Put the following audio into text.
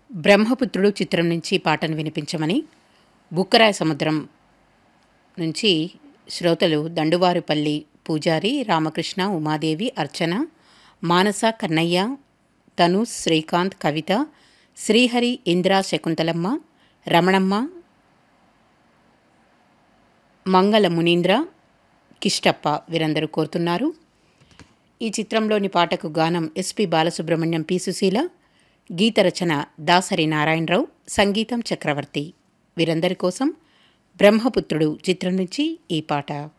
బ్రహ్మపుత్రుడు చిత్రం నుంచి పాటను వినిపించమని బుక్కరాయ సముద్రం నుంచి శ్రోతలు దండువారిపల్లి పూజారి రామకృష్ణ ఉమాదేవి అర్చన మానస కన్నయ్య తను శ్రీకాంత్ కవిత శ్రీహరి ఇంద్ర శకుంతలమ్మ రమణమ్మ మంగళ మునీంద్ర కిష్టప్ప వీరందరూ కోరుతున్నారు ఈ చిత్రంలోని పాటకు గానం ఎస్పి బాలసుబ్రహ్మణ్యం పి సుశీల గీత రచన దాసరి నారాయణరావు సంగీతం చక్రవర్తి వీరందరి కోసం బ్రహ్మపుత్రుడు చిత్రం నుంచి ఈ పాట